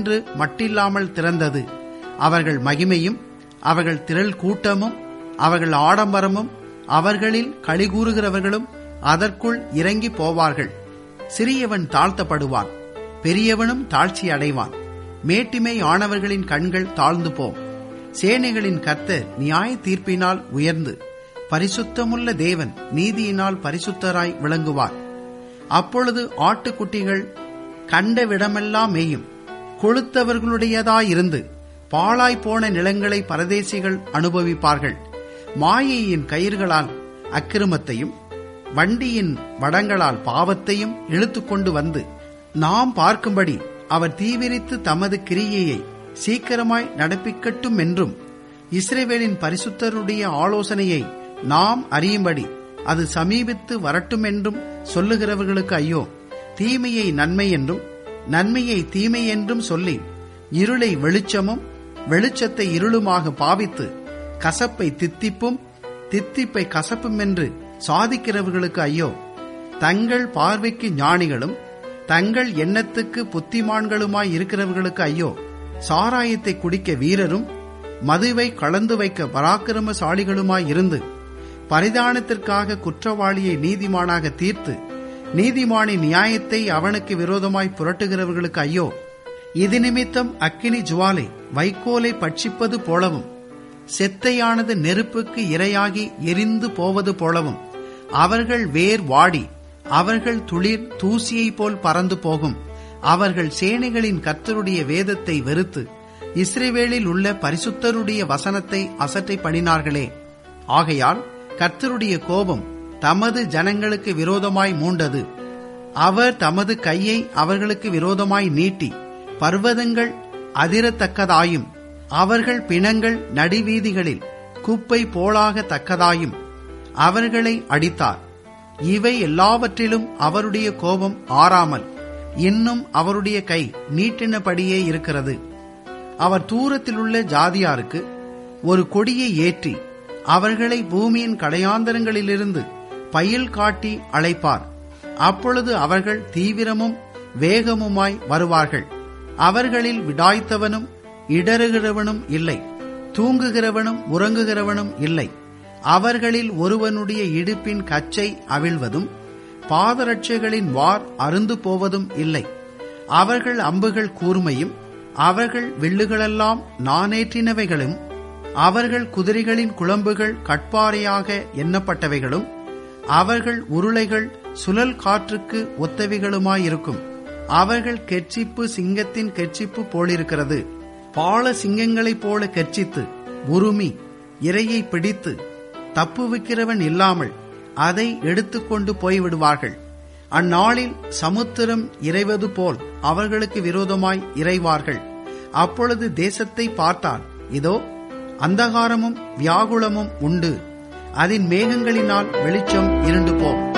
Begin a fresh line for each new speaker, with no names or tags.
சரவென்று மட்டில்லாமல் திறந்தது அவர்கள் மகிமையும் அவர்கள் திரள் கூட்டமும் அவர்கள் ஆடம்பரமும் அவர்களில் களிகூறுகிறவர்களும் அதற்குள் இறங்கி போவார்கள் சிறியவன் தாழ்த்தப்படுவான் பெரியவனும் தாழ்ச்சி அடைவான் மேட்டிமை ஆனவர்களின் கண்கள் தாழ்ந்து போம் சேனைகளின் கர்த்தர் நியாய தீர்ப்பினால் உயர்ந்து பரிசுத்தமுள்ள தேவன் நீதியினால் பரிசுத்தராய் விளங்குவார் அப்பொழுது ஆட்டுக்குட்டிகள் கண்ட விடமெல்லாம் மேயும் கொளுத்தவர்களுடையதாயிருந்து பாழாய் போன நிலங்களை பரதேசிகள் அனுபவிப்பார்கள் மாயையின் கயிர்களால் அக்கிரமத்தையும் வண்டியின் வடங்களால் பாவத்தையும் இழுத்துக்கொண்டு வந்து நாம் பார்க்கும்படி அவர் தீவிரித்து தமது கிரியையை சீக்கிரமாய் நடப்பிக்கட்டும் என்றும் இஸ்ரேவேலின் பரிசுத்தருடைய ஆலோசனையை நாம் அறியும்படி அது சமீபித்து வரட்டும் என்றும் சொல்லுகிறவர்களுக்கு ஐயோ தீமையை நன்மை என்றும் நன்மையை தீமை என்றும் சொல்லி இருளை வெளிச்சமும் வெளிச்சத்தை இருளுமாக பாவித்து கசப்பை தித்திப்பும் தித்திப்பை கசப்பும் என்று சாதிக்கிறவர்களுக்கு ஐயோ தங்கள் பார்வைக்கு ஞானிகளும் தங்கள் எண்ணத்துக்கு புத்திமான்களுமாய் இருக்கிறவர்களுக்கு ஐயோ சாராயத்தை குடிக்க வீரரும் மதுவை கலந்து வைக்க பராக்கிரமசாலிகளுமாய் இருந்து பரிதானத்திற்காக குற்றவாளியை நீதிமானாக தீர்த்து நீதிமானின் நியாயத்தை அவனுக்கு விரோதமாய் புரட்டுகிறவர்களுக்கு ஐயோ இது நிமித்தம் அக்கினி ஜுவாலை வைக்கோலை பட்சிப்பது போலவும் செத்தையானது நெருப்புக்கு இரையாகி எரிந்து போவது போலவும் அவர்கள் வேர் வாடி அவர்கள் துளிர் தூசியைப் போல் பறந்து போகும் அவர்கள் சேனைகளின் கர்த்தருடைய வேதத்தை வெறுத்து இஸ்ரேவேலில் உள்ள பரிசுத்தருடைய வசனத்தை அசட்டை பண்ணினார்களே ஆகையால் கர்த்தருடைய கோபம் தமது ஜனங்களுக்கு விரோதமாய் மூண்டது அவர் தமது கையை அவர்களுக்கு விரோதமாய் நீட்டி பர்வதங்கள் அதிரத்தக்கதாயும் அவர்கள் பிணங்கள் நடிவீதிகளில் குப்பை போலாகத்தக்கதாயும் அவர்களை அடித்தார் இவை எல்லாவற்றிலும் அவருடைய கோபம் ஆறாமல் இன்னும் அவருடைய கை நீட்டினபடியே இருக்கிறது அவர் தூரத்திலுள்ள ஜாதியாருக்கு ஒரு கொடியை ஏற்றி அவர்களை பூமியின் கடையாந்தரங்களிலிருந்து பயில் காட்டி அழைப்பார் அப்பொழுது அவர்கள் தீவிரமும் வேகமுமாய் வருவார்கள் அவர்களில் விடாய்த்தவனும் இடறுகிறவனும் இல்லை தூங்குகிறவனும் உறங்குகிறவனும் இல்லை அவர்களில் ஒருவனுடைய இடுப்பின் கச்சை அவிழ்வதும் பாதரட்சைகளின் வார் அருந்து போவதும் இல்லை அவர்கள் அம்புகள் கூர்மையும் அவர்கள் வில்லுகளெல்லாம் நானேற்றினவைகளும் அவர்கள் குதிரைகளின் குழம்புகள் கட்பாறையாக எண்ணப்பட்டவைகளும் அவர்கள் உருளைகள் சுழல் காற்றுக்கு ஒத்தவைகளுமாயிருக்கும் அவர்கள் கெர்ச்சிப்பு சிங்கத்தின் கெர்ச்சிப்பு போலிருக்கிறது பால சிங்கங்களைப் போல கெர்ச்சித்து உருமி இரையை பிடித்து தப்புவிக்கிறவன் இல்லாமல் அதை எடுத்துக்கொண்டு போய்விடுவார்கள் அந்நாளில் சமுத்திரம் இறைவது போல் அவர்களுக்கு விரோதமாய் இறைவார்கள் அப்பொழுது தேசத்தை பார்த்தால் இதோ அந்தகாரமும் வியாகுலமும் உண்டு அதன் மேகங்களினால் வெளிச்சம் இருண்டு போம்